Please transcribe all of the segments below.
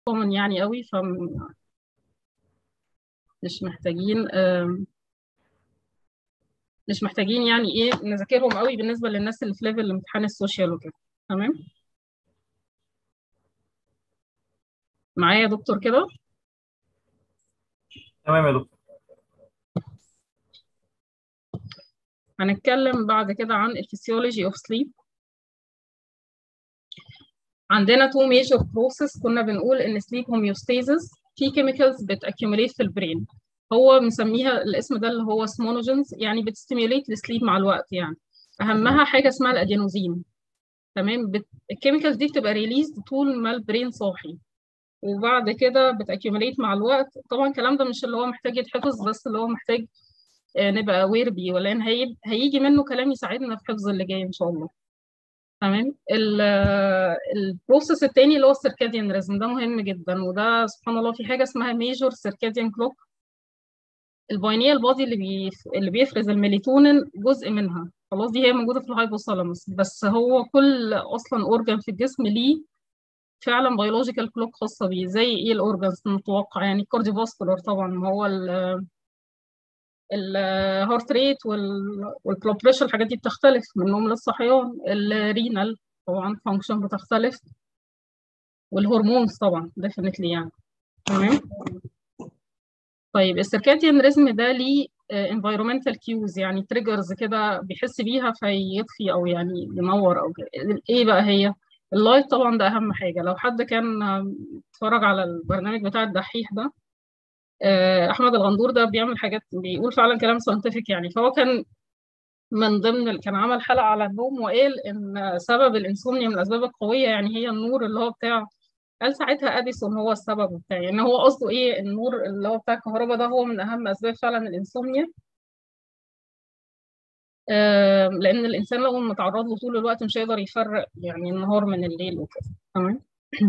common يعني قوي ف مش محتاجين آم، مش محتاجين يعني ايه نذاكرهم قوي بالنسبة للناس اللي في ليفل امتحان السوشيال وكده تمام معايا يا دكتور كده تمام يا دكتور هنتكلم بعد كده عن الفسيولوجي اوف سليب عندنا تو ميجر بروسيس كنا بنقول ان سليب هوميوستاسيس في كيميكالز بتاكيوميليت في البرين هو مسميها الاسم ده اللي هو سمونوجينز يعني بتستيميوليت السليب مع الوقت يعني اهمها حاجه اسمها الادينوزين تمام بت... الكيميكالز دي بتبقى ريليزد طول ما البرين صاحي وبعد كده بتاكيوميليت مع الوقت طبعا الكلام ده مش اللي هو محتاج يتحفظ بس اللي هو محتاج آه، نبقى اوير بيه ولان هي... هيجي منه كلام يساعدنا في حفظ اللي جاي ان شاء الله تمام ال- البروسيس التاني اللي هو السيركاديان ريزم ده مهم جدا وده سبحان الله في حاجه اسمها ميجور سيركاديان كلوك الباينيال بادي اللي بيف... اللي بيفرز الميلاتونين جزء منها خلاص دي هي موجوده في الهايبوثالاموس بس هو كل اصلا اورجان في الجسم ليه فعلا بيولوجيكال كلوك خاصه بيه زي ايه الاورجانز المتوقع يعني الكارديوفاسكولار طبعا ما هو الهارت ريت والبلاد بريشر الحاجات دي بتختلف من النوم للصحيان الرينال طبعا فانكشن بتختلف والهرمونز طبعا ديفينتلي يعني تمام طيب السيركاديان ريزم ده ليه انفايرمنتال كيوز يعني تريجرز كده بيحس بيها فيطفي او يعني ينور او كده ايه بقى هي اللايت طبعا ده اهم حاجه لو حد كان اتفرج على البرنامج بتاع الدحيح ده آه، احمد الغندور ده بيعمل حاجات بيقول فعلا كلام ساينتفك يعني فهو كان من ضمن ال- كان عمل حلقه على النوم وقال ان سبب الانسومنيا من الاسباب القويه يعني هي النور اللي هو بتاع قال ساعتها اديسون هو السبب بتاع يعني هو قصده ايه النور اللي هو بتاع الكهرباء ده هو من اهم اسباب فعلا الانسومنيا آه، لان الانسان لو متعرض له طول الوقت مش هيقدر يفرق يعني النهار من الليل وكده تمام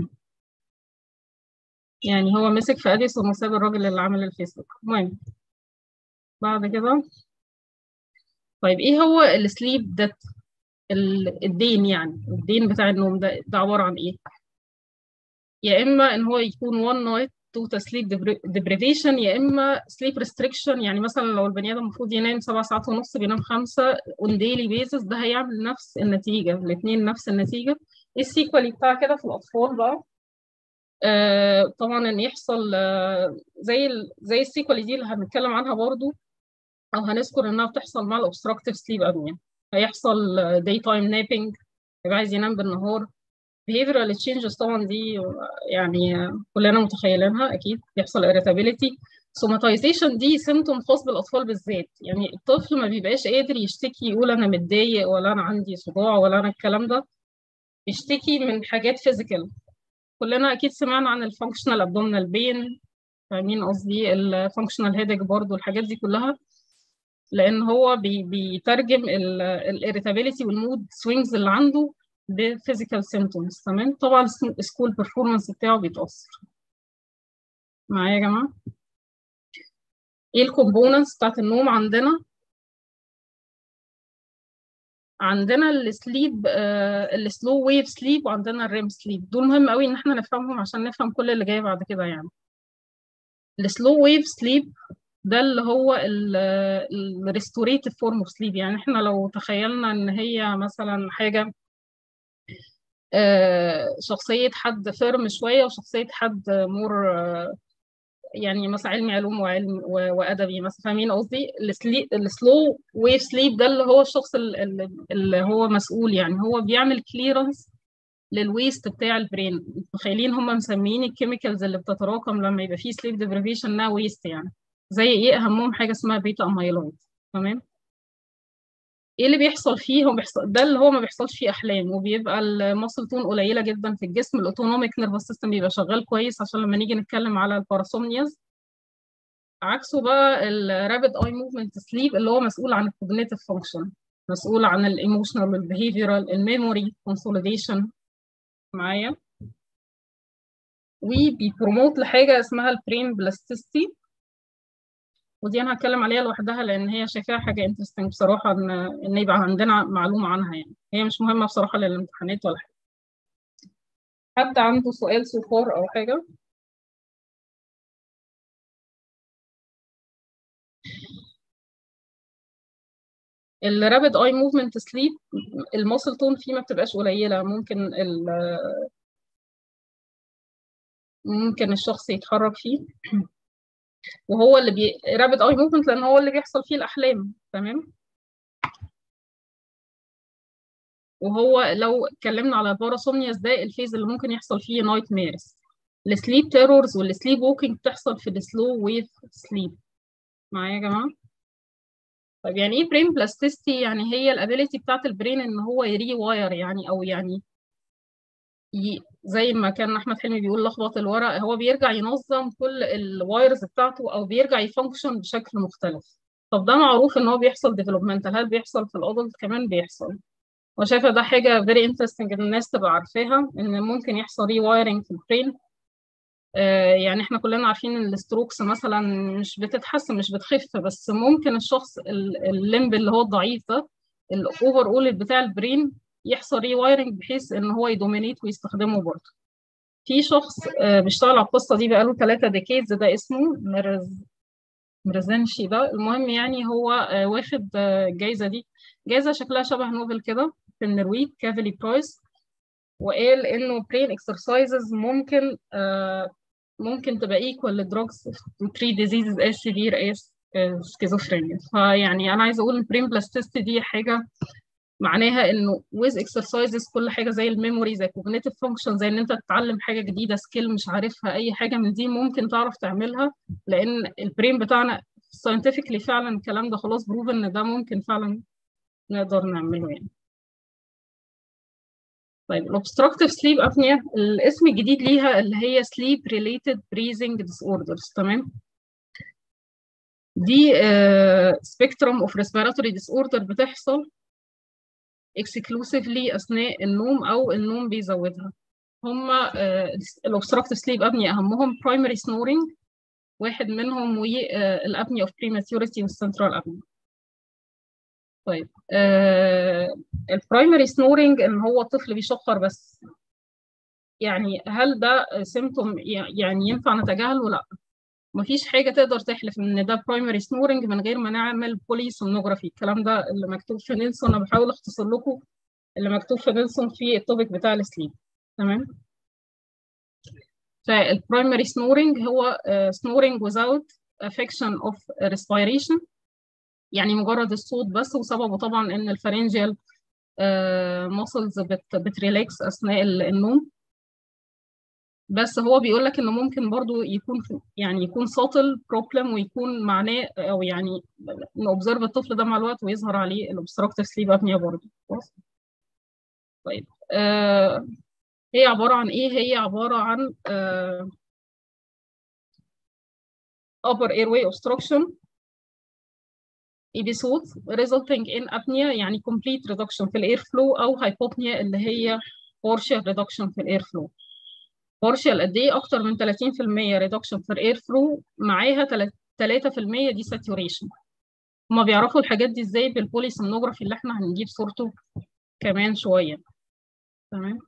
يعني هو مسك في اديسون وساب الراجل اللي عمل الفيسبوك المهم بعد كده طيب ايه هو السليب ده الدين يعني الدين بتاع النوم ده ده عبارة عن ايه يا اما ان هو يكون one night total sleep deprivation يا اما sleep restriction يعني مثلا لو البني ادم المفروض ينام سبع ساعات ونص بينام خمسة on daily basis ده هيعمل نفس النتيجة الاثنين نفس النتيجة ايه السيكوال بتاع كده في الاطفال بقى آه طبعا ان يحصل آه زي ال زي السيكوال دي اللي هنتكلم عنها برضو او هنذكر انها بتحصل مع الاوبستراكتيف سليب ابنيا هيحصل داي تايم نابينج يبقى عايز ينام بالنهار behavioral changes طبعا دي يعني كلنا متخيلينها اكيد بيحصل irritability somatization دي سيمتوم خاص بالاطفال بالذات يعني الطفل ما بيبقاش قادر يشتكي يقول انا متضايق ولا انا عندي صداع ولا انا الكلام ده بيشتكي من حاجات فيزيكال كلنا اكيد سمعنا عن الفانكشنال ابدومينال بين فاهمين قصدي الفانكشنال هيدك برضو الحاجات دي كلها لان هو بي بيترجم الاريتابيليتي والمود سوينجز اللي عنده بفيزيكال سيمتومز تمام طبعا السكول بيرفورمانس بتاعه بيتاثر معايا يا جماعه ايه الكومبوننتس بتاعت النوم عندنا عندنا السليب آه السلو ويف سليب وعندنا الريم سليب دول مهم قوي ان احنا نفهمهم عشان نفهم كل اللي جاي بعد كده يعني السلو ويف سليب ده اللي هو الريستوريتيف فورم اوف سليب يعني احنا لو تخيلنا ان هي مثلا حاجه آه شخصيه حد فيرم شويه وشخصيه حد مور آه يعني مثلا علمي علوم وعلم وادبي مثلا فاهمين قصدي السلو ويف سليب ده اللي هو الشخص اللي هو مسؤول يعني هو بيعمل كليرنس للويست بتاع البرين متخيلين هم مسميين الكيميكالز اللي بتتراكم لما يبقى فيه سليب ديبريفيشن انها ويست يعني زي ايه اهمهم حاجه اسمها بيتا اميلويد تمام ايه اللي بيحصل فيه هو بيحصل ده اللي هو ما بيحصلش فيه احلام وبيبقى الماسل تون قليله جدا في الجسم الاوتونوميك نيرفس سيستم بيبقى شغال كويس عشان لما نيجي نتكلم على الباراسومنياز عكسه بقى الرابid اي موفمنت سليب اللي هو مسؤول عن الكوجنيتيف فانكشن مسؤول عن الايموشنال والبيهيفيرال الميموري كونسوليديشن معايا وبيبروموت لحاجه اسمها البرين بلاستيستي ودي انا هتكلم عليها لوحدها لان هي شايفاها حاجه انترستنج بصراحه ان ان يبقى عندنا معلومه عنها يعني هي مش مهمه بصراحه للامتحانات ولا حاجه حد عنده سؤال سو فار او حاجه الرابid اي موفمنت سليب الماسل تون فيه ما بتبقاش قليله ممكن ال ممكن الشخص يتحرك فيه وهو اللي بي رابد اي موفمنت لان هو اللي بيحصل فيه الاحلام تمام وهو لو اتكلمنا على الباراسومنياس ده الفيز اللي ممكن يحصل فيه نايت ميرز السليب تيرورز والسليب ووكينج بتحصل في السلو ويف سليب معايا يا جماعه طيب يعني ايه برين بلاستيستي يعني هي الابيليتي بتاعت البرين ان هو يري واير يعني او يعني ي... زي ما كان احمد حلمي بيقول لخبط الورق هو بيرجع ينظم كل الوايرز بتاعته او بيرجع يفانكشن بشكل مختلف طب ده معروف ان هو بيحصل ديفلوبمنتال هل بيحصل في الادلت كمان بيحصل وشايفه ده حاجه فيري انترستنج ان الناس تبقى عارفاها ان ممكن يحصل ري وايرنج في البرين آه يعني احنا كلنا عارفين ان الستروكس مثلا مش بتتحسن مش بتخف بس ممكن الشخص الليمب اللي هو الضعيف ده الاوفر اول بتاع البرين يحصل ري وايرنج بحيث ان هو يدومينيت ويستخدمه برضه في شخص آه بيشتغل على القصه دي بقاله ثلاثة ديكيدز ده اسمه مرز مرزنشي ده المهم يعني هو آه واخد الجايزه دي جايزه شكلها شبه نوبل كده في النرويج كافيلي برايس وقال انه برين اكسرسايزز ممكن آه ممكن تبقى ايكوال لدروجز to treat diseases as severe as schizophrenia فيعني انا عايزه اقول البرين بلاستيستي دي حاجه معناها انه with exercises كل حاجه زي الميموري زي cognitive function زي ان انت تتعلم حاجه جديده سكيل مش عارفها اي حاجه من دي ممكن تعرف تعملها لان البرين بتاعنا scientifically فعلا الكلام ده خلاص بروف ان ده ممكن فعلا نقدر نعمله يعني طيب الobstructive sleep apnea الاسم الجديد ليها اللي هي sleep related breathing disorders تمام دي uh, spectrum of respiratory disorder بتحصل exclusively أثناء النوم أو النوم بيزودها هما uh, الobstructive sleep apnea أهمهم primary snoring واحد منهم والapnea of prematurity والcentral apnea طيب آه البرايمري سنورنج ان هو الطفل بيشخر بس يعني هل ده سيمتوم يعني ينفع نتجاهله لا مفيش حاجه تقدر تحلف ان ده برايمري سنورنج من غير ما نعمل بولي سونوجرافي الكلام ده اللي مكتوب في نيلسون انا بحاول اختصر لكم اللي مكتوب في نيلسون في التوبيك بتاع السليب تمام فالبرايمري سنورنج هو سنورنج without affection of respiration يعني مجرد الصوت بس وسببه طبعا ان الفارنجيال ماسلز بتريلاكس اثناء النوم بس هو بيقول لك انه ممكن برضو يكون يعني يكون ساطل بروبلم ويكون معناه او يعني نوبزرف الطفل ده مع الوقت ويظهر عليه الاوبستراكتيف سليب ابنيا برضو طيب آه هي عباره عن ايه هي عباره عن آه upper airway obstruction episodes resulting in apnea يعني complete reduction في الاير فلو او hypopnea اللي هي partial reduction في الاير فلو partial قد ايه اكتر من 30% reduction في الاير فلو معاها 3% دي saturation هما بيعرفوا الحاجات دي ازاي بالبوليسومنوجرافي اللي احنا هنجيب صورته كمان شويه تمام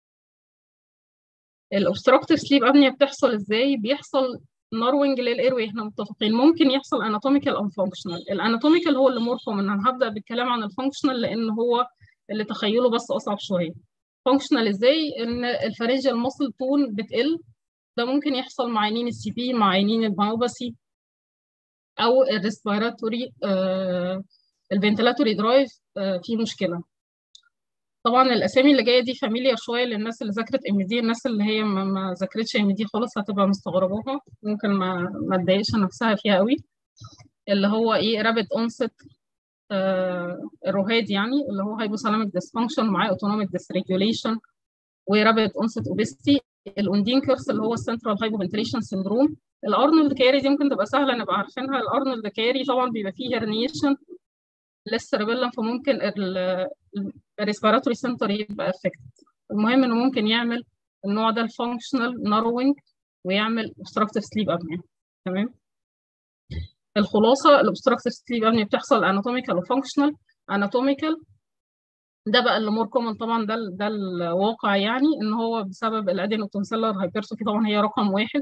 الاوبستراكتيف سليب ابنيا بتحصل ازاي بيحصل ناروينج للايروي احنا متفقين ممكن يحصل اناتوميكال او فانكشنال الاناتوميكال هو اللي مور كومن انا هبدا بالكلام عن الفانكشنال لان هو اللي تخيله بس اصعب شويه فانكشنال ازاي ان الفارنجيال ماسل تون بتقل ده ممكن يحصل مع عينين السي بي مع عينين المايوباسي او الريسبيراتوري آه الفنتلاتوري درايف آه في مشكله طبعا الاسامي اللي جايه دي فاميليار شويه للناس اللي ذاكرت ام دي الناس اللي هي ما, ما ذاكرتش ام دي خالص هتبقى مستغرباها ممكن ما ما تضايقش نفسها فيها قوي اللي هو ايه رابid onset آه الرهاد يعني اللي هو هايبوثالاميك ديسفانكشن معاه اوتونوميك ديسريجوليشن ورابid onset اوبستي الاوندين كيرس اللي هو السنترال هايبوفنتيليشن سيندروم الارنولد كاري دي ممكن تبقى سهله نبقى عارفينها الارنولد كاري طبعا بيبقى فيه هرنيشن للسيربيلم فممكن الريسبيراتوري سنتر يبقى افكت المهم انه ممكن يعمل النوع ده الفانكشنال ناروينج ويعمل obstructive sleep apnea تمام الخلاصه الاوبستراكتيف سليب ابنيا بتحصل اناتوميكال وفانكشنال اناتوميكال ده بقى اللي مور كومن طبعا ده ده الواقع يعني ان هو بسبب الادينوتونسيلر هايبرتروفي طبعا هي رقم واحد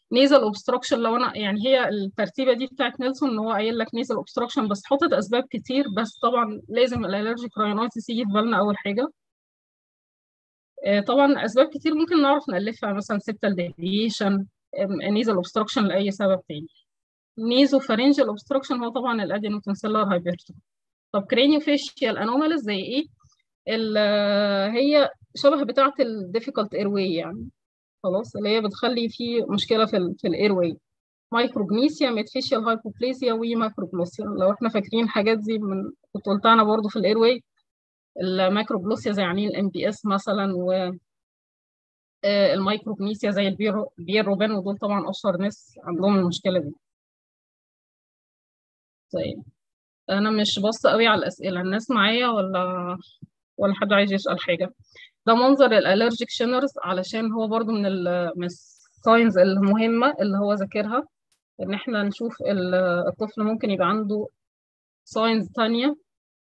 نيزل اوبستراكشن لو انا يعني هي الترتيبه دي بتاعت نيلسون ان هو قايل لك نيزل اوبستراكشن بس حاطط اسباب كتير بس طبعا لازم الالرجيك راينايتس يجي في بالنا اول حاجه آه، طبعا اسباب كتير ممكن نعرف نالفها مثلا سيبتال ديفيشن نيزل اوبستراكشن لاي سبب تاني نيزو فارنجال اوبستراكشن هو طبعا الادينوتنسيلر هايبرتو طب كرينيو فيشيال انوماليز زي ايه ال- هي شبه بتاعه الديفيكولت اير واي يعني خلاص اللي هي بتخلي في مشكله في ال في الاير واي مايكروجنيسيا ميتفيشيال هايبوبليسيا وماكروجلوسيا لو احنا فاكرين الحاجات دي من كنت قلتها انا برضو في الاير واي الماكروجلوسيا زي يعني الام بي اس مثلا و آه، المايكروجنيسيا زي البيرو بيروبان ودول طبعا اشهر ناس عندهم المشكله دي طيب انا مش باصه قوي على الاسئله الناس معايا ولا ولا حد عايز يسال حاجه ده منظر الالرجيك شينرز علشان هو برضو من ال من الساينز المهمه اللي هو ذاكرها ان احنا نشوف ال- الطفل ممكن يبقى عنده ساينز تانية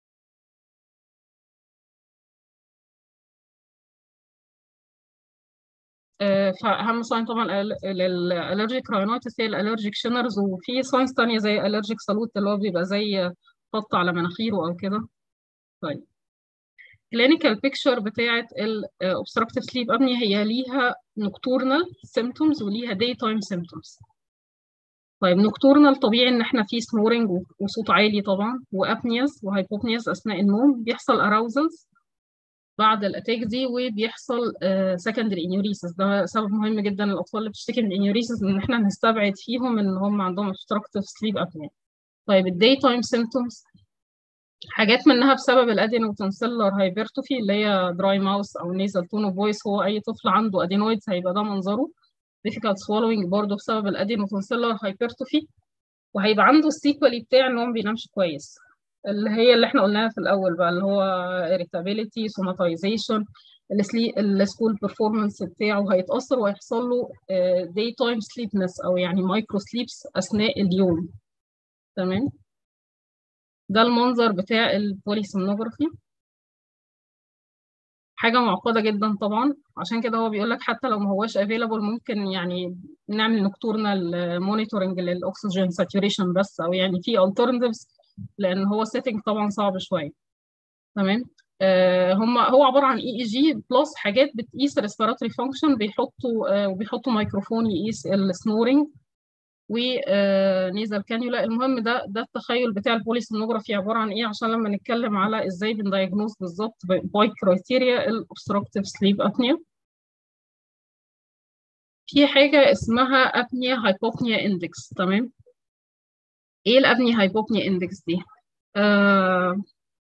آه، فأهم ساين طبعا للألرجيك راينايتس هي الألرجيك شينرز وفي ساينز تانية زي ألرجيك سالوت اللي هو بيبقى زي خط على مناخيره أو كده طيب clinical picture بتاعة ال uh, obstructive sleep apnea هي ليها nocturnal symptoms وليها daytime symptoms طيب nocturnal طبيعي ان احنا في snoring و- وصوت عالي طبعا وابنياز وهايبوبنياز اثناء النوم بيحصل arousals بعد الاتاك دي وبيحصل uh, secondary enuresis ده سبب مهم جدا الاطفال اللي بتشتكي من enuresis ان احنا نستبعد فيهم ان هم عندهم obstructive sleep apnea طيب الداي تايم symptoms حاجات منها بسبب الادينوتنسيلر هايبرتوفي اللي هي دراي ماوس او نيزل تون اوف فويس هو اي طفل عنده ادينويدز هيبقى ده منظره difficult swallowing برضه بسبب الادينوتنسيلر هايبرتوفي وهيبقى عنده السيكوالي بتاع ان هو ما بينامش كويس اللي هي اللي احنا قلناها في الاول بقى اللي هو irritability somatization السلي السكول بيرفورمانس بتاعه هيتاثر وهيحصل له داي تايم سليبنس او يعني مايكرو سليبس اثناء اليوم تمام ده المنظر بتاع البوليسومنوجرافي حاجة معقدة جدا طبعا عشان كده هو بيقول لك حتى لو ما هواش افيلابل ممكن يعني نعمل نكتورنال مونيتورنج للاكسجين ساتوريشن بس او يعني في alternatives لان هو السيتنج طبعا صعب شوية تمام آه هم هو عبارة عن اي اي جي بلس حاجات بتقيس ريسبيراتوري فانكشن بيحطوا آه وبيحطوا ميكروفون يقيس السنورنج ونيزل كانيولا المهم ده ده التخيل بتاع البوليسونوجرافي عباره عن ايه عشان لما نتكلم على ازاي بندايجنوز بالظبط باي كرايتيريا الاوبستراكتيف سليب ابنيا في حاجه اسمها ابنيا هايبوبنيا اندكس تمام ايه الابنيا هايبوبنيا اندكس دي آه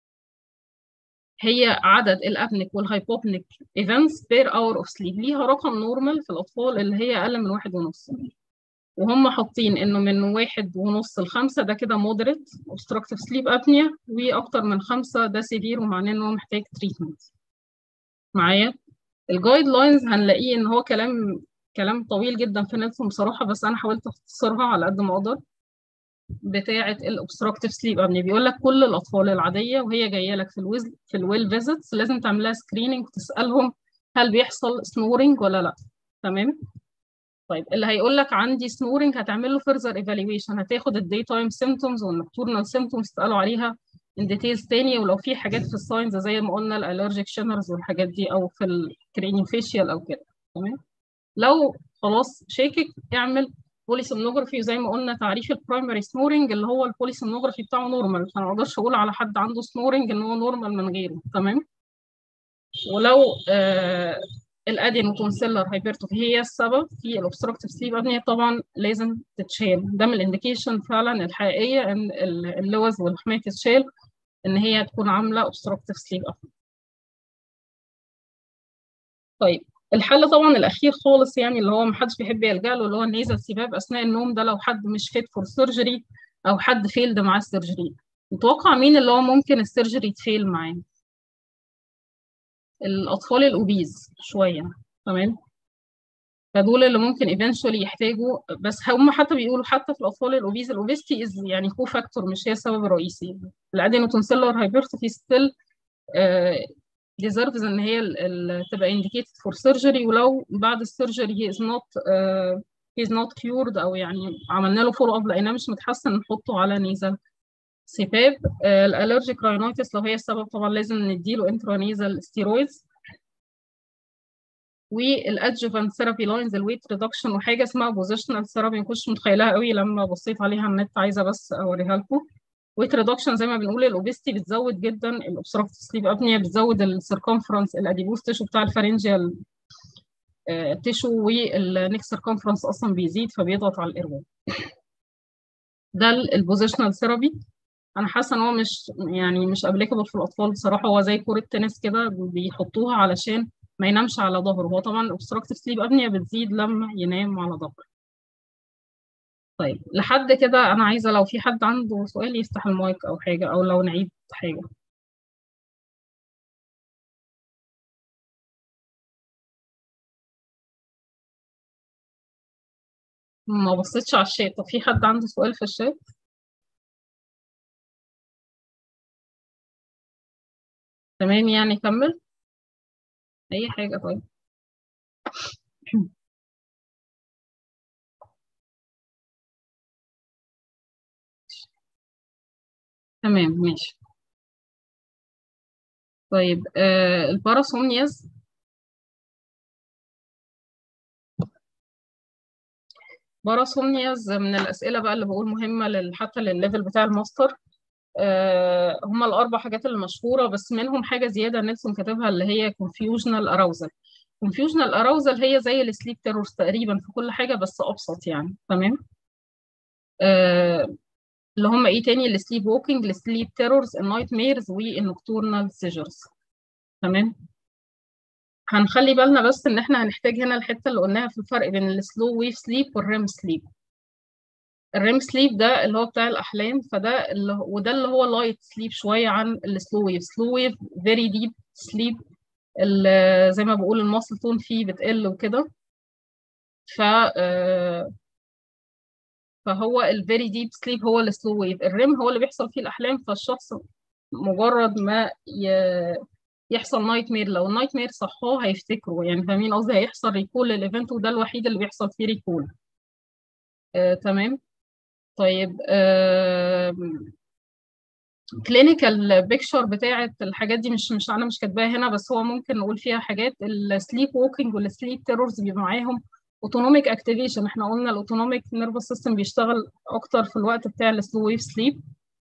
هي عدد الابنك والهايبوبنك ايفنتس بير اور اوف سليب ليها رقم نورمال في الاطفال اللي هي اقل من واحد ونص وهم حاطين انه من واحد ونص لخمسة ده كده مودريت obstructive sleep apnea واكتر من خمسة ده سيفير ومعناه ان هو محتاج تريتمنت معايا الجايد لاينز هنلاقيه ان هو كلام كلام طويل جدا في نيلسون بصراحة بس انا حاولت اختصرها على قد ما اقدر بتاعة الاوبستراكتيف سليب ابنيا بيقول لك كل الاطفال العادية وهي جاية لك في الويز في الويل فيزيتس لازم تعمل لها سكريننج وتسالهم هل بيحصل سنورنج ولا لا تمام طيب اللي هيقول لك عندي سنورنج هتعمل له فيرذر ايفالويشن هتاخد الداي تايم سيمتومز والنكتورنال سيمتومز تسالوا عليها ان ديتيلز تاني ولو في حاجات في الساينز زي ما قلنا الالرجيك شينرز والحاجات دي او في الكرينيوفيشيال او كده تمام لو خلاص شاكك اعمل بوليسومنوجرافي وزي ما قلنا تعريف البرايمري سنورنج اللي هو البوليسومنوجرافي بتاعه نورمال فانا ما اقدرش اقول على حد عنده سنورنج ان هو نورمال من غيره تمام ولو آه الادينوتونسيلر هايبرتوفي هي السبب في الاوبستراكتيف سليب ابنيا طبعا لازم تتشال ده من الانديكيشن فعلا الحقيقيه ان اللوز والحمايه تتشال ان هي تكون عامله اوبستراكتيف سليب ابنيا طيب الحل طبعا الاخير خالص يعني اللي هو محدش بيحب يلجا له اللي هو النيزل سباب اثناء النوم ده لو حد مش فيت فور سيرجري او حد فيلد معاه السيرجري متوقع مين اللي هو ممكن السيرجري تفيل معاه الاطفال الاوبيز شويه تمام فدول اللي ممكن eventually يحتاجوا بس هم حتى بيقولوا حتى في الاطفال الاوبيز الاوبيستي از يعني كو فاكتور مش هي السبب الرئيسي الادينوتونسيلر هايبرتروفي ستيل deserves ان هي ال- ال- تبقى indicated for surgery ولو بعد السيرجري he is not uh, he's not cured او يعني عملنا له فولو اب لقيناه مش متحسن نحطه على نيزل سباب الالرجيك راينايتس لو هي السبب طبعا لازم نديله انترانيزال ستيرويدز والادجوفانت ثيرابي لاينز الويت ريدكشن وحاجه اسمها بوزيشنال ثيرابي ما كنتش متخيلها قوي لما بصيت عليها على النت عايزه بس اوريها لكم ويت ريدكشن زي ما بنقول الاوبستي بتزود جدا الاوبستراكتيف سليب ابنيا بتزود السيركمفرنس الاديبوس تيشو بتاع الفارنجيال تيشو والنيك سيركمفرنس اصلا بيزيد فبيضغط على الايرواي ده البوزيشنال ثيرابي انا حاسه ان هو مش يعني مش ابليكابل في الاطفال بصراحه هو زي كوره تنس كده بيحطوها علشان ما ينامش على ظهره هو طبعا الاوبستراكتيف سليب ابنيا بتزيد لما ينام على ظهره طيب لحد كده انا عايزه لو في حد عنده سؤال يفتح المايك او حاجه او لو نعيد حاجه ما بصيتش على الشات طب في حد عنده سؤال في الشات تمام يعني كمل اي حاجه طيب تمام ماشي طيب آه الباراسومنياز باراسومنياز من الأسئلة بقى اللي بقول مهمة لل- حتى للليفل بتاع الماستر آه هما الأربع حاجات المشهورة بس منهم حاجة زيادة نيلسون كاتبها اللي هي confusional arousal confusional arousal هي زي السليب تيرورز تقريبا في كل حاجة بس أبسط يعني تمام آه اللي هم ايه تاني السليب ووكينج السليب تيرورز النايت ميرز والنكتورنال سيجرز تمام هنخلي بالنا بس ان احنا هنحتاج هنا الحته اللي قلناها في الفرق بين السلو ويف سليب والريم سليب الريم سليب ده اللي هو بتاع الاحلام فده اللي وده اللي هو لايت سليب شويه عن السلو ويف سلو ويف فيري ديب سليب زي ما بقول الماسل تون فيه بتقل وكده ف فهو الفيري ديب سليب هو السلو ويف الريم هو اللي بيحصل فيه الاحلام فالشخص مجرد ما ي... يحصل نايت مير لو النايت مير صحاه هيفتكروا يعني فاهمين قصدي هيحصل ريكول للايفنت وده الوحيد اللي بيحصل فيه ريكول آه، تمام طيب كلينيكال بيكشر بتاعه الحاجات دي مش مش انا مش كاتباها هنا بس هو ممكن نقول فيها حاجات السليب ووكينج والسليب تيرورز بيبقى معاهم اوتونوميك اكتيفيشن احنا قلنا الاوتونوميك نيرفس سيستم بيشتغل اكتر في الوقت بتاع السلو ويف سليب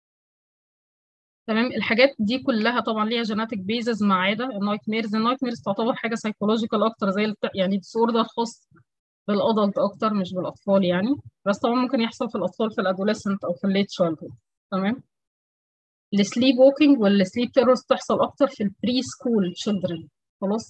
تمام الحاجات دي كلها طبعا ليها جيناتيك بيزز ما عدا النايت ميرز النايت ميرز تعتبر حاجه سايكولوجيكال اكتر زي الت... يعني ديس اوردر خاص بالادلت اكتر مش بالاطفال يعني بس طبعا ممكن يحصل في الاطفال في الادوليسنت او في الليت شايلدهود تمام السليب ووكينج والسليب تيرورز تحصل اكتر في البري سكول تشيلدرن خلاص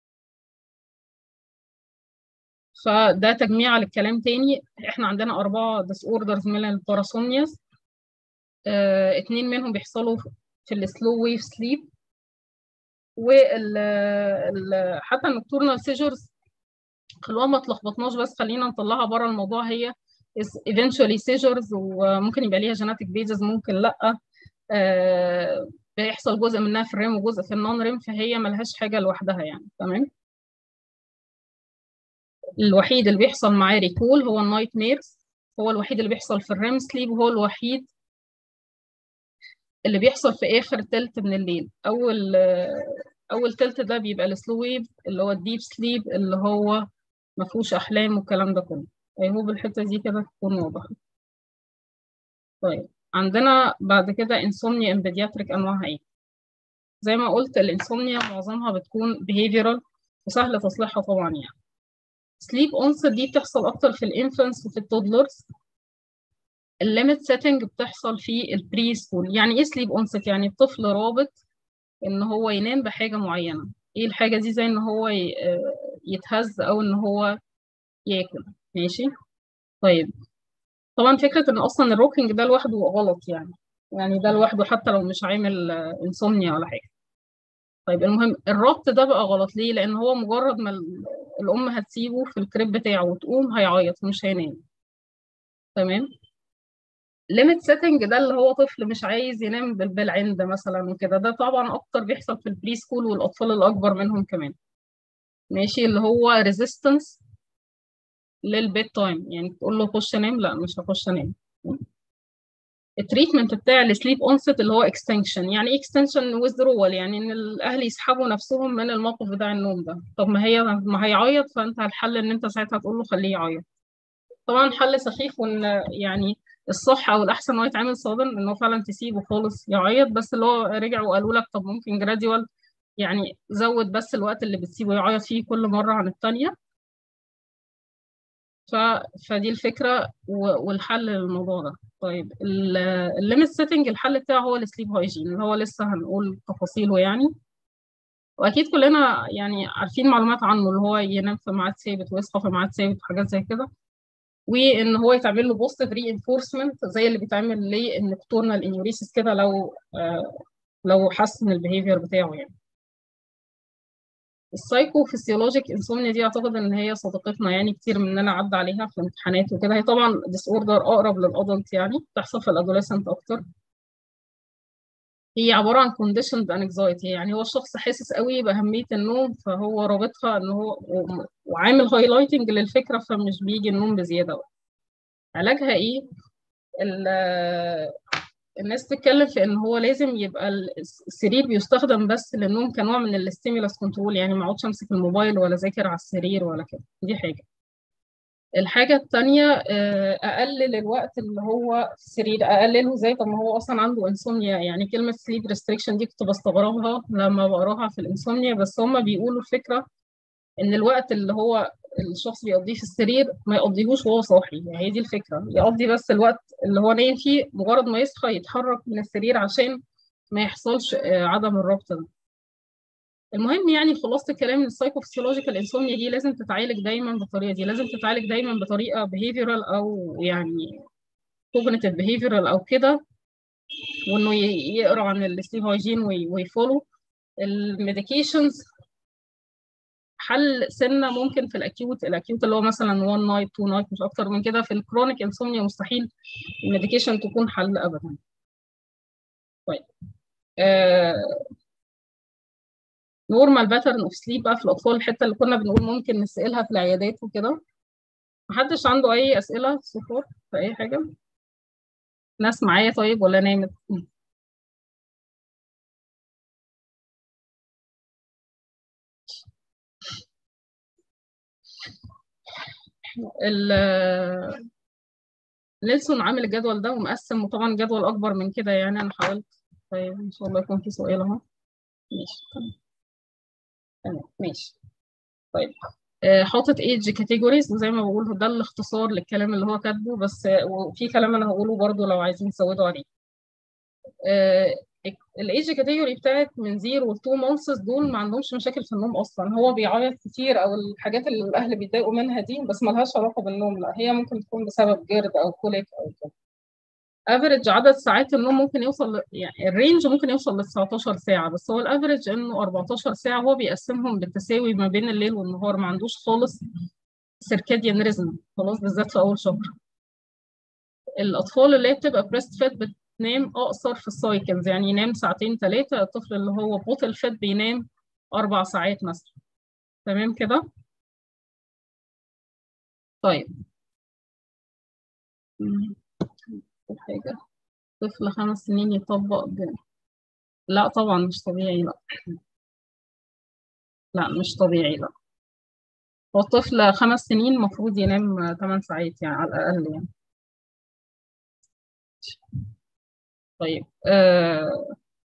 فده تجميع للكلام تاني احنا عندنا اربعه ديس اوردرز من الباراسومنياز اه اتنين منهم بيحصلوا في السلو ويف سليب وال ال... حتى النكتورنال سيجرز خلوها ما تلخبطناش بس خلينا نطلعها بره الموضوع هي eventually seizures وممكن يبقى ليها genetic basis ممكن لا آه بيحصل جزء منها في الريم وجزء في النون ريم فهي ملهاش حاجه لوحدها يعني تمام الوحيد اللي بيحصل معاه ريكول هو النايت ميرز هو الوحيد اللي بيحصل في الريم سليب وهو الوحيد اللي بيحصل في اخر تلت من الليل اول اول تلت ده بيبقى السلو ويف اللي هو الديب سليب اللي هو ما فيهوش احلام والكلام ده كله اي هو بالحته دي كده تكون واضحه طيب عندنا بعد كده انسومنيا ان بيدياتريك انواعها ايه زي ما قلت الانسومنيا معظمها بتكون behavioral وسهل تصليحها طبعا يعني سليب اونست دي بتحصل اكتر في الانفانس وفي التودلرز الليميت سيتنج بتحصل في البري سكول يعني ايه سليب اونست يعني الطفل رابط ان هو ينام بحاجه معينه ايه الحاجه دي زي ان هو يتهز او ان هو ياكل ماشي طيب طبعا فكره ان اصلا الروكينج ده لوحده غلط يعني يعني ده لوحده حتى لو مش عامل انسومنيا ولا حاجه طيب المهم الربط ده بقى غلط ليه لان هو مجرد ما الام هتسيبه في الكريب بتاعه وتقوم هيعيط ومش هينام تمام ليميت سيتنج ده اللي هو طفل مش عايز ينام بالعند مثلا وكده ده طبعا اكتر بيحصل في البري سكول والاطفال الاكبر منهم كمان ماشي اللي هو ريزيستنس للبيت تايم يعني تقول له خش نام لا مش هخش انام التريتمنت بتاع السليب اونست اللي هو اكستنشن يعني ايه اكستنشن ويزدرول يعني ان الاهل يسحبوا نفسهم من الموقف بتاع النوم ده طب ما هي ما هيعيط فانت الحل ان انت ساعتها تقول له خليه يعيط طبعا حل سخيف وان يعني الصح او الاحسن ان هو يتعمل صادم ان هو فعلا تسيبه خالص يعيط بس اللي هو رجعوا وقالوا لك طب ممكن جراديوال يعني زود بس الوقت اللي بتسيبه يعيط فيه كل مره عن الثانيه ف... فدي الفكره و... والحل للموضوع ده طيب الليمت سيتنج الحل بتاعه هو السليب هايجين اللي هو لسه هنقول تفاصيله يعني واكيد كلنا يعني عارفين معلومات عنه اللي هو ينام في ميعاد ثابت ويصحى في ميعاد ثابت وحاجات زي كده وان هو يتعمل له بوستيف ري انفورسمنت زي اللي بيتعمل للنكتورنال انيوريسيس كده لو آه لو حسن البيهيفير بتاعه يعني السايكو فيسيولوجيك انسومنيا دي اعتقد ان هي صديقتنا يعني كتير مننا عدى عليها في الامتحانات وكده هي طبعا ديس اوردر اقرب للادلت يعني بتحصل في الادوليسنت اكتر هي عباره عن conditioned anxiety يعني هو الشخص حاسس قوي باهميه النوم فهو رابطها ان هو وعامل هايلايتنج للفكره فمش بيجي النوم بزياده علاجها ايه الناس بتتكلم في ان هو لازم يبقى السرير بيستخدم بس للنوم كنوع من الاستيمولاس كنترول يعني ما اقعدش امسك الموبايل ولا اذاكر على السرير ولا كده دي حاجه الحاجة التانية أقلل الوقت اللي هو في السرير أقلله زي طب ما هو أصلا عنده إنسومنيا يعني كلمة سليب ريستريكشن دي كنت بستغربها لما بقراها في الإنسومنيا بس هما بيقولوا الفكرة إن الوقت اللي هو الشخص بيقضيه في السرير ما يقضيهوش وهو صاحي يعني هي دي الفكرة يقضي بس الوقت اللي هو نايم فيه مجرد ما يصحى يتحرك من السرير عشان ما يحصلش عدم الربط ده المهم يعني خلاصة الكلام ان السايكوفيسيولوجيكال انسومنيا دي لازم تتعالج دايما بالطريقه دي لازم تتعالج دايما بطريقه بيهيفيرال او يعني كوجنيتيف بيهيفيرال او كده وانه يقرا عن السليب هايجين ويفولو الميديكيشنز حل سنه ممكن في الاكيوت الاكيوت اللي هو مثلا 1 نايت 2 نايت مش اكتر من كده في الكرونيك انسومنيا مستحيل الميديكيشن تكون حل ابدا طيب آه نورمال باترن اوف سليب بقى في الاطفال الحته اللي كنا بنقول ممكن نسالها في العيادات وكده محدش عنده اي اسئله صفور في اي حاجه ناس معايا طيب ولا نامت نيلسون عامل الجدول ده ومقسم وطبعا جدول اكبر من كده يعني انا حاولت طيب ان شاء الله يكون في سؤال اهو ماشي تمام تمام ماشي طيب آه حاطط ايدج كاتيجوريز وزي ما بقول ده الاختصار للكلام اللي هو كاتبه بس وفي كلام انا هقوله برضو لو عايزين تزودوا عليه آه الايدج كاتيجوري بتاعت من 0 ل 2 مانثس دول ما عندهمش مشاكل في النوم اصلا هو بيعيط كتير او الحاجات اللي الاهل بيتضايقوا منها دي بس ما لهاش علاقه بالنوم لا هي ممكن تكون بسبب جرد او كوليك او كده افريج عدد ساعات النوم ممكن يوصل يعني الرينج ممكن يوصل ل 19 ساعه بس هو الافريج انه 14 ساعه هو بيقسمهم بالتساوي ما بين الليل والنهار ما عندوش خالص سيركاديان ريزم خلاص بالذات في اول شهر الاطفال اللي هي بتبقى بريست فيد بتنام اقصر في السايكلز يعني ينام ساعتين ثلاثه الطفل اللي هو بوتل فيد بينام اربع ساعات مثلا تمام كده طيب حاجة طفل خمس سنين يطبق ب... لا طبعا مش طبيعي لا لا مش طبيعي لا هو الطفل خمس سنين المفروض ينام 8 ساعات يعني على الأقل يعني طيب آه...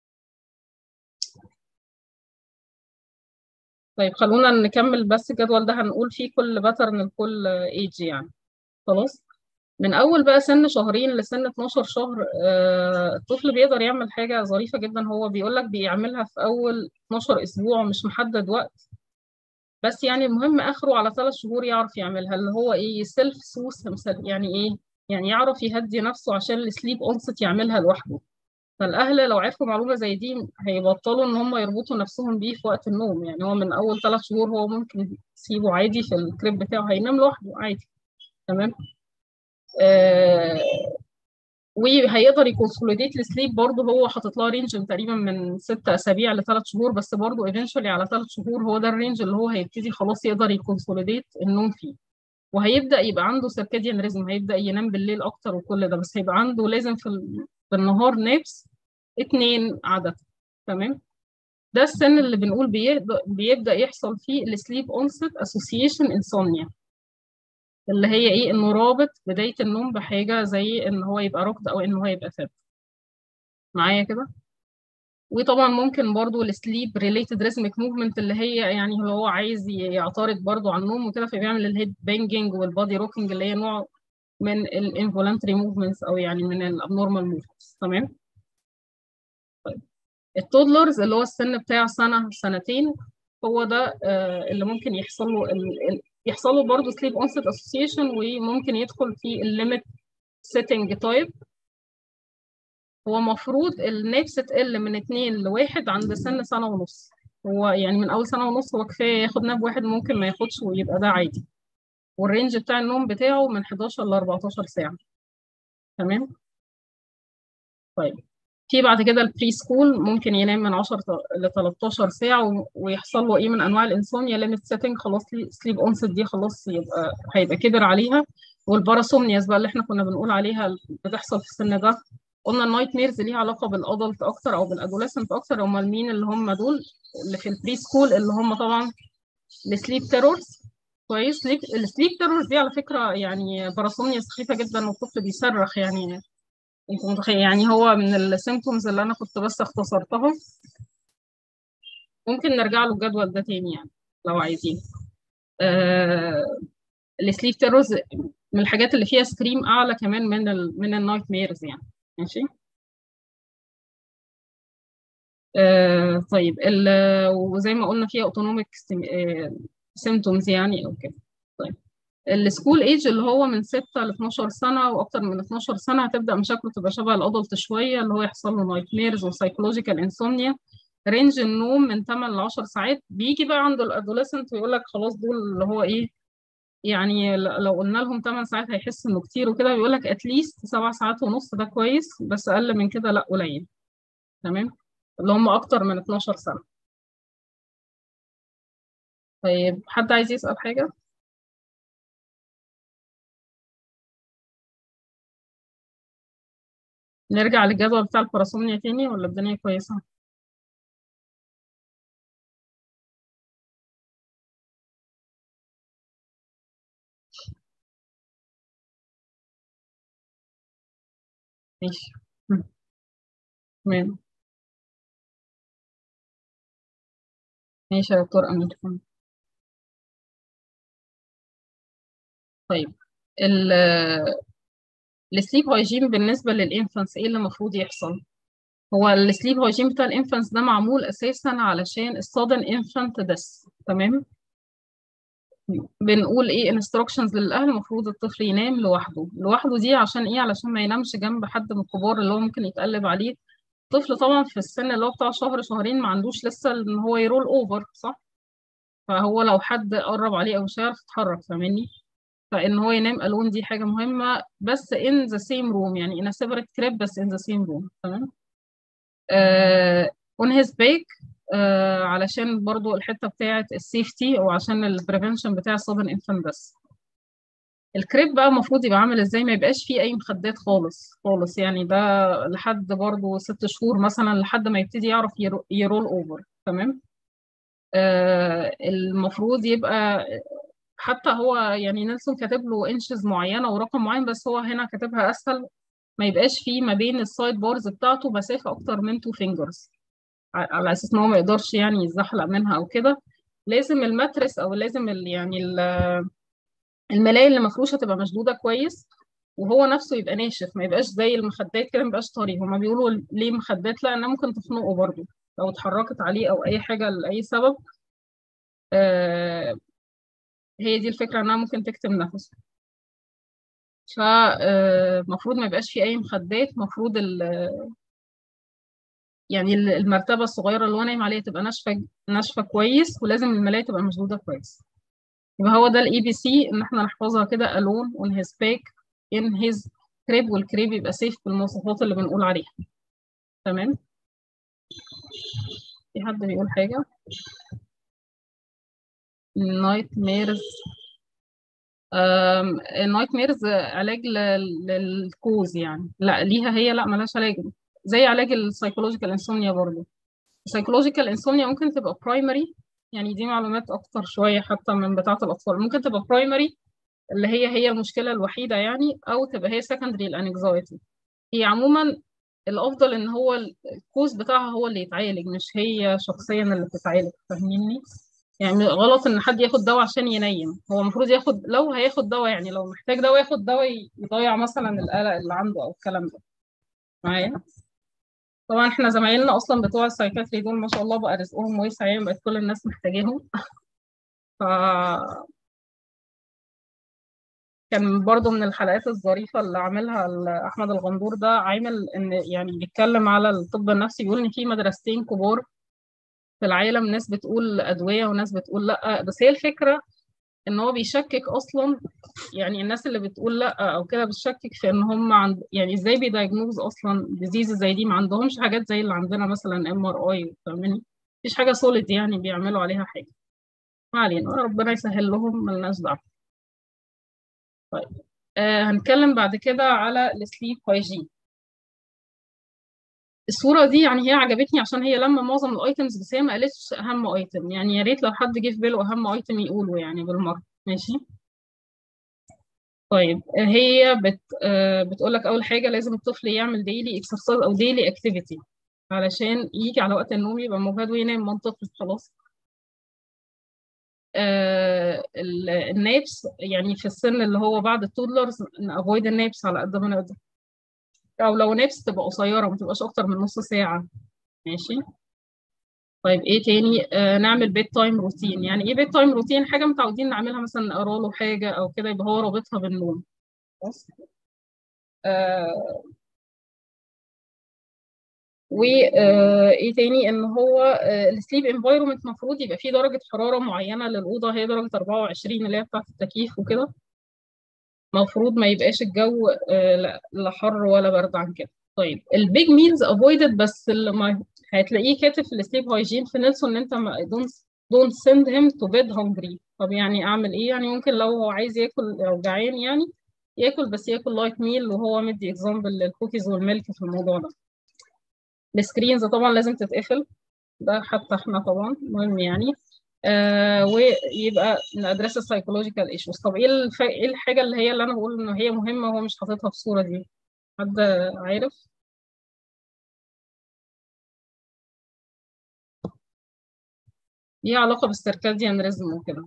طيب خلونا نكمل بس الجدول ده هنقول فيه كل باترن لكل ايج يعني خلاص من اول بقى سن شهرين لسن 12 شهر آه الطفل بيقدر يعمل حاجه ظريفه جدا هو بيقول لك بيعملها في اول 12 اسبوع مش محدد وقت بس يعني المهم اخره على ثلاث شهور يعرف يعملها اللي هو ايه سيلف سوس يعني ايه يعني يعرف يهدي نفسه عشان السليب اونست يعملها لوحده فالاهل لو عرفوا معلومه زي دي هيبطلوا ان هم يربطوا نفسهم بيه في وقت النوم يعني هو من اول ثلاث شهور هو ممكن يسيبه عادي في الكريب بتاعه هينام لوحده عادي تمام آه وهيقدر يكونسوليديت السليب برضه هو حاطط لها رينج تقريبا من ست اسابيع لثلاث شهور بس برضه ايفينشولي على ثلاث شهور هو ده الرينج اللي هو هيبتدي خلاص يقدر يكونسوليديت النوم فيه وهيبدا يبقى عنده سيركاديان ريزم هيبدا ينام بالليل اكتر وكل ده بس هيبقى عنده لازم في, ال... في النهار نابس اتنين عدد تمام ده السن اللي بنقول بيبدا, بيبدأ يحصل فيه السليب اونست اسوسيشن انسومنيا اللي هي ايه انه رابط بدايه النوم بحاجه زي ان هو يبقى ركض او ان هو يبقى ثابت معايا كده وطبعا ممكن برضو السليب ريليتد ريزميك موفمنت اللي هي يعني هو عايز يعترض برضو على النوم وكده فبيعمل الهيد بانجنج والبادي روكينج اللي هي نوع من الانفولانتري موفمنتس او يعني من الابنورمال موفمنتس تمام طيب التودلرز اللي هو السن بتاع سنه سنتين هو ده آه اللي ممكن يحصل له يحصل له برضه سليب اونست اسوسيشن وممكن يدخل في الليميت سيتنج تايب هو المفروض النفس تقل من اتنين لواحد عند سن سنة ونص هو يعني من أول سنة ونص هو كفاية ياخد ناب واحد ممكن ما ياخدش ويبقى ده عادي والرينج بتاع النوم بتاعه من 11 ل 14 ساعة تمام طيب في بعد كده البري سكول ممكن ينام من 10 ل 13 ساعة ويحصل له ايه من انواع الانسوميا ليميت سيتنج خلاص سليب اونست دي خلاص يبقى هيبقى كبر عليها والباراسومنياس بقى اللي احنا كنا بنقول عليها بتحصل في السن ده قلنا النايت ميرز ليها علاقه بالادلت اكتر او بالادوليسنت اكتر هم مين اللي هم دول اللي في البري سكول اللي هم طبعا السليب تيرورز كويس السليب تيرورز دي على فكره يعني باراسومنيا سخيفه جدا والطفل بيصرخ يعني انت متخيل يعني هو من السيمتومز اللي انا كنت بس اختصرتها ممكن نرجع له الجدول ده تاني يعني لو عايزين آه السليب تيرورز من الحاجات اللي فيها سكريم اعلى كمان من ال من النايت ميرز يعني ماشي آه طيب وزي ما قلنا فيها اوتونوميك سيمتومز يعني او كده طيب السكول ايج اللي هو من 6 ل 12 سنه واكتر من 12 سنه هتبدا مشاكله تبقى شبه الادلت شويه اللي هو يحصل له نايت ميرز وسايكولوجيكال انسومنيا رينج النوم من 8 ل 10 ساعات بيجي بقى عند الادوليسنت ويقول لك خلاص دول اللي هو ايه يعني لو قلنا لهم 8 ساعات هيحس انه كتير وكده بيقول لك اتليست 7 ساعات ونص ده كويس بس اقل من كده لا قليل تمام اللي هم اكتر من 12 سنه طيب حد عايز يسأل حاجة؟ نرجع للجدول بتاع الباراسومنيا تاني ولا الدنيا كويسة؟ ماشي تمام ماشي يا دكتور أمين طيب ال السليب هايجين بالنسبة للإنفانس إيه اللي المفروض يحصل؟ هو السليب هايجين بتاع الإنفانس ده معمول أساسا علشان الصادن إنفانت بس تمام؟ بنقول إيه انستراكشنز للأهل المفروض الطفل ينام لوحده لوحده دي عشان إيه؟ علشان ما ينامش جنب حد من الكبار اللي هو ممكن يتقلب عليه الطفل طبعا في السن اللي هو بتاع شهر شهرين ما عندوش لسه إن هو يرول أوفر صح؟ فهو لو حد قرب عليه أو مش هيعرف يتحرك فاهماني؟ فان هو ينام الون دي حاجه مهمه بس in the same room يعني in a separate crib بس in the same room تمام آه on his back آه علشان برضو الحته بتاعه السيفتي وعشان البريفنشن بتاع الصدن انفان بس الكريب بقى المفروض يبقى عامل ازاي ما يبقاش فيه اي مخدات خالص خالص يعني ده لحد برضو ست شهور مثلا لحد ما يبتدي يعرف يرول اوفر تمام آه المفروض يبقى حتى هو يعني نيلسون كاتب له انشز معينه ورقم معين بس هو هنا كاتبها اسهل ما يبقاش فيه ما بين السايد بارز بتاعته مسافه اكتر من 2 فينجرز على اساس ان هو ما يقدرش يعني يتزحلق منها او كده لازم الماترس او لازم ال يعني الملايه اللي مفروشه تبقى مشدوده كويس وهو نفسه يبقى ناشف ما يبقاش زي المخدات كده ما يبقاش طري هما بيقولوا ليه مخدات لا انها ممكن تخنقه برضه لو اتحركت عليه او اي حاجه لاي سبب آه هي دي الفكرة انها ممكن تكتم نفسه فالمفروض ما يبقاش في اي مخدات المفروض يعني المرتبة الصغيرة اللي هو نايم عليها تبقى ناشفة ناشفة كويس ولازم الملاية تبقى مشدودة كويس يبقى هو ده الاي بي سي ان احنا نحفظها كده alone on his back in his crib والكريب يبقى سيف بالمواصفات اللي بنقول عليها تمام في حد بيقول حاجة nightmares النايت ميرز علاج لل- للكوز يعني لا ليها هي لا ملهاش علاج زي علاج السايكولوجيكال انسومنيا برضه السايكولوجيكال انسومنيا ممكن تبقى برايمري يعني دي معلومات اكتر شويه حتى من بتاعه الاطفال ممكن تبقى برايمري اللي هي هي المشكله الوحيده يعني او تبقى هي سكندري الانكزايتي هي عموما الافضل ان هو الكوز بتاعها هو اللي يتعالج مش هي شخصيا اللي بتتعالج فاهميني يعني غلط ان حد ياخد دواء عشان ينيم هو المفروض ياخد لو هياخد دواء يعني لو محتاج دواء ياخد دواء يضيع مثلا القلق اللي عنده او الكلام ده معايا طبعا احنا زمايلنا اصلا بتوع السايكاتري دول ما شاء الله بقى رزقهم واسع يعني بقت كل الناس محتاجاهم ف كان برضو من الحلقات الظريفة اللي عاملها أحمد الغندور ده عامل إن يعني بيتكلم على الطب النفسي بيقول إن في مدرستين كبار في العالم ناس بتقول أدوية وناس بتقول لأ بس هي الفكرة إن هو بيشكك أصلا يعني الناس اللي بتقول لأ أو كده بتشكك في إن هم عند يعني إزاي بيدايجنوز أصلا ديزيز زي دي ما عندهمش حاجات زي اللي عندنا مثلا ام ار اي فاهماني مفيش حاجة سوليد يعني بيعملوا عليها حاجة ما علينا ربنا يسهل لهم ملناش دعوة طيب آه هنتكلم بعد كده على السليب هايجين الصورة دي يعني هي عجبتني عشان هي لما معظم الايتمز بس هي ما قالتش اهم ايتم يعني يا ريت لو حد جه في باله اهم ايتم يقوله يعني بالمرة ماشي طيب هي بت آه بتقول لك اول حاجة لازم الطفل يعمل ديلي اكسرسايز او ديلي اكتيفيتي علشان يجي على وقت النوم يبقى مجهد وينام منطقي خلاص آه النابس يعني في السن اللي هو بعد التودلرز نافويد النابس على قد ما نقدر او لو نابس تبقى قصيره ما تبقاش اكتر من نص ساعه ماشي طيب ايه تاني آه نعمل بيت تايم روتين يعني ايه بيت تايم روتين حاجه متعودين نعملها مثلا نقرا له حاجه او كده يبقى هو رابطها بالنوم بس آه وايه تاني ان هو السليب انفايرمنت المفروض يبقى فيه درجه حراره معينه للاوضه هي درجه 24 اللي هي بتاعه التكييف وكده المفروض ما يبقاش الجو لا حر ولا برد عن كده طيب البيج ميلز افويدد بس اللي ما هتلاقيه كاتب في السليب هايجين في نيلسون ان انت ما دونت دونت سند هيم تو بيد هونجري طب يعني اعمل ايه يعني ممكن لو هو عايز ياكل او جعان يعني ياكل بس ياكل لايت ميل وهو مدي اكزامبل للكوكيز والميلك في الموضوع ده السكرينز طبعا لازم تتقفل ده حتى احنا طبعا مهم يعني آه ويبقى ندرس السايكولوجيكال ايشوز طب ايه الف... ايه الحاجه اللي هي اللي انا بقول ان هي مهمه وهو مش حاططها في الصوره دي حد عارف ليها علاقه بالسيركاديان ريزم وكده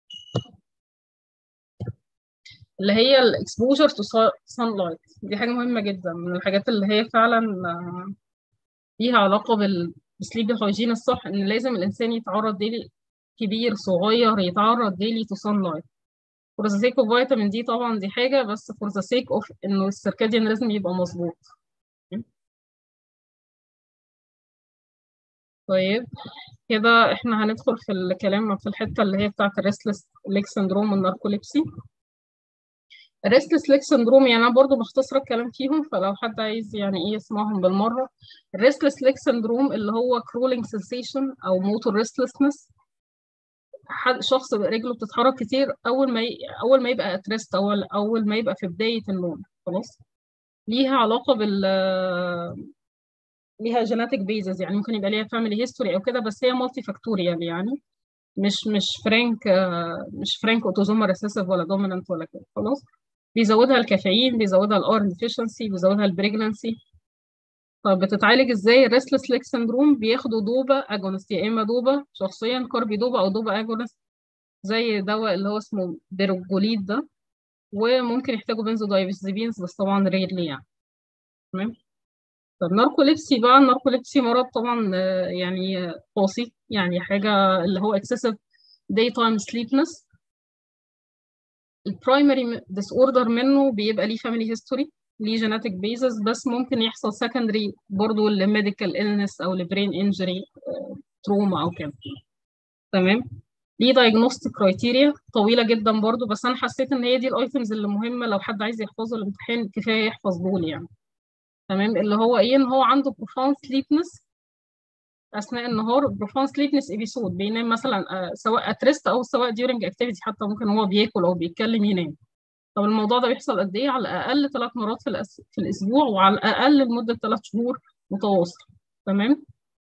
اللي هي الاكسبوجر تو سان لايت دي حاجه مهمه جدا من الحاجات اللي هي فعلا ليها علاقه بالسليب هايجين الصح ان لازم الانسان يتعرض ديلي كبير صغير يتعرض ديلي تو سان لايت فور ذا سيك اوف فيتامين دي طبعا دي حاجه بس فور ذا سيك اوف انه السيركاديان لازم يبقى مظبوط طيب كده احنا هندخل في الكلام في الحته اللي هي بتاعت الريستلس ليك سندروم والناركوليبسي الريستلس ليك سندروم يعني انا برضو مختصره الكلام فيهم فلو حد عايز يعني ايه يسمعهم بالمره الريستلس ليك سندروم اللي هو كرولينج سنسيشن او موتور ريستلسنس شخص رجله بتتحرك كتير اول ما ي... اول ما يبقى اتريست اول اول ما يبقى في بدايه النوم خلاص ليها علاقه بال ليها جيناتيك بيزز يعني ممكن يبقى ليها فاميلي هيستوري او كده بس هي مالتي فاكتوريال يعني مش مش فرانك مش فرانك اوتوزومال ريسيسيف ولا دومينانت ولا كده خلاص بيزودها الكافيين بيزودها الايرون ديفيشنسي بيزودها البريجنانسي طب بتتعالج ازاي الريستلس ليك سندروم بياخدوا دوبا اجونست يا اما دوبا شخصيا كاربي دوبا او دوبا اجونست زي دواء اللي هو اسمه بيروجوليد ده وممكن يحتاجوا بنزودايزيبينز بس طبعا ريرلي يعني تمام طب ناركوليبسي بقى الناركوليبسي مرض طبعا يعني قاسي يعني حاجة اللي هو excessive daytime sleepiness البرايمري ديس اوردر منه بيبقى ليه فاميلي هيستوري ليه جيناتيك بيزس بس ممكن يحصل سكندري برضه لميديكال إلنس او لبرين انجري تروما او كده تمام ليه دايجنوستيك كرايتيريا طويله جدا برضه بس انا حسيت ان هي دي الايتمز اللي مهمه لو حد عايز يحفظها الامتحان كفايه يحفظ دول يعني تمام اللي هو ايه ان هو عنده profound sleepiness اثناء النهار بروفان سليبنس ابيسود بينام مثلا سواء اتريست او سواء ديورنج اكتيفيتي حتى ممكن هو بياكل او بيتكلم ينام طب الموضوع ده بيحصل قد ايه على الاقل ثلاث مرات في, الأس... في الاسبوع وعلى الاقل لمده ثلاث شهور متواصل تمام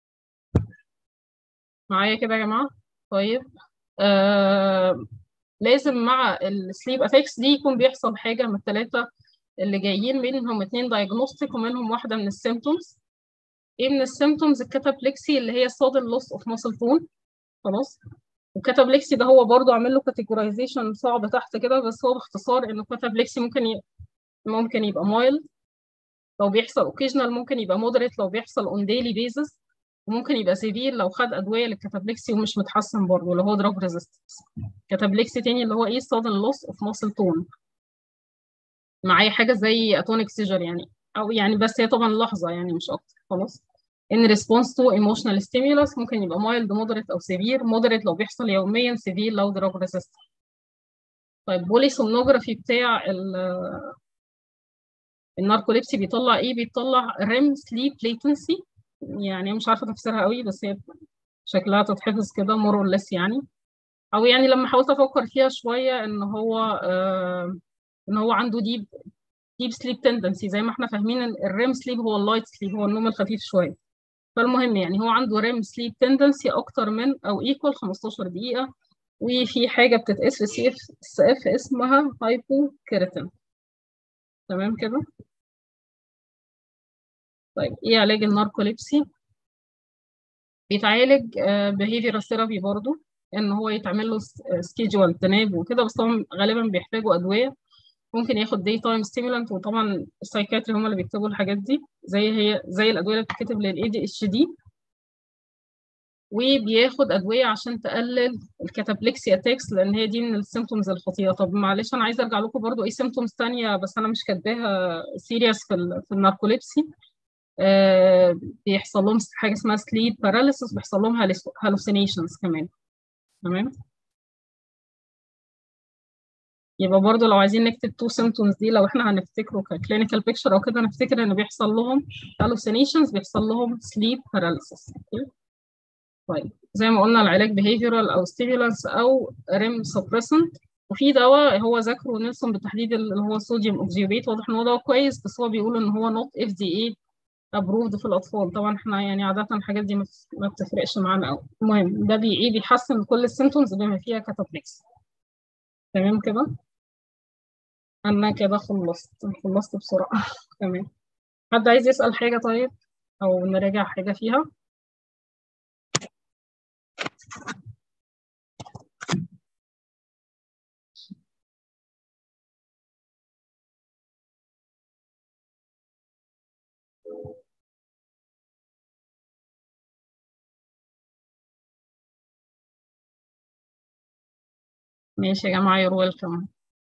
معايا كده يا جماعه طيب آه... لازم مع السليب افكس دي يكون بيحصل حاجه من الثلاثه اللي جايين منهم اتنين دايجنوستيك ومنهم واحده من السيمتومز ايه من السيمتومز الكاتابلكسي اللي هي sudden loss of muscle tone خلاص والكاتابلكسي ده هو برضو عامل له كاتيجورايزيشن صعب تحت كده بس هو باختصار انه الكاتابلكسي ممكن ي... ممكن يبقى mild لو بيحصل occasional ممكن يبقى moderate لو بيحصل on daily basis وممكن يبقى سيفير لو خد ادويه للكاتابلكسي ومش متحسن برضه اللي هو دراج ريزيستنس كاتابلكسي تاني اللي هو ايه sudden loss of muscle tone معايا حاجه زي اتونيك سيجر يعني او يعني بس هي طبعا لحظه يعني مش اكتر خلاص in response to emotional stimulus ممكن يبقى mild moderate او severe moderate لو بيحصل يوميا severe لو drug resistant طيب بوليسومنوجرافي بتاع الناركوليبسي بيطلع ايه بيطلع REM sleep latency يعني مش عارفه تفسيرها قوي بس هي شكلها تتحفظ كده more or less يعني او يعني لما حاولت افكر فيها شويه ان هو آه ان هو عنده ديب ديب سليب تندنسي زي ما احنا فاهمين الريم سليب هو اللايت سليب هو النوم الخفيف شويه فالمهم يعني هو عنده ريم سليب تندنسي اكتر من او ايكوال 15 دقيقه وفي حاجه بتتقاس في السي اف السي اف اسمها هايبو كيراتين تمام كده طيب ايه علاج الناركوليبسي بيتعالج بيهيفيرال ثيرابي برضه ان هو يتعمل له سكيدجوال تناب وكده بس طبعا غالبا بيحتاجوا ادويه ممكن ياخد داي تايم ستيمولانت وطبعا السايكاتري هم اللي بيكتبوا الحاجات دي زي هي زي الادويه اللي بتتكتب للاي دي اتش دي وبياخد ادويه عشان تقلل الكاتابلكسي اتاكس لان هي دي من السيمتومز الخطيره طب معلش انا عايزه ارجع لكم برضو ايه سيمتومز ثانيه بس انا مش كاتباها سيريس في ال في الناركوليبسي آه بيحصل لهم حاجه اسمها سليب باراليسيس بيحصل لهم هالوسينيشنز كمان تمام يبقى برضو لو عايزين نكتب تو سيمتومز دي لو احنا هنفتكره ككلينيكال بيكتشر او كده نفتكر ان بيحصل لهم hallucinations بيحصل لهم sleep paralysis طيب زي ما قلنا العلاج behavioral او stimulants او REM suppressant وفي دواء هو ذكره نيلسون بالتحديد اللي هو صوديوم اوكزيوبيت واضح ان هو دواء كويس بس هو بيقول ان هو not FDA approved في الاطفال طبعا احنا يعني عاده الحاجات دي ما بتفرقش معانا قوي المهم ده بي ايه بيحسن كل السيمتومز بما فيها كاتابلكس تمام كده أنا كده خلصت خلصت بسرعة تمام حد عايز يسأل حاجة طيب أو نراجع حاجة فيها ماشي يا جماعة you're welcome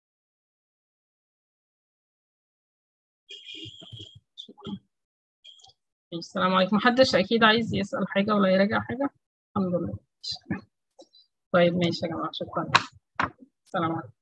السلام عليكم محدش أكيد عايز يسأل حاجة ولا يراجع حاجة الحمد لله طيب ماشي يا جماعة شكرا السلام عليكم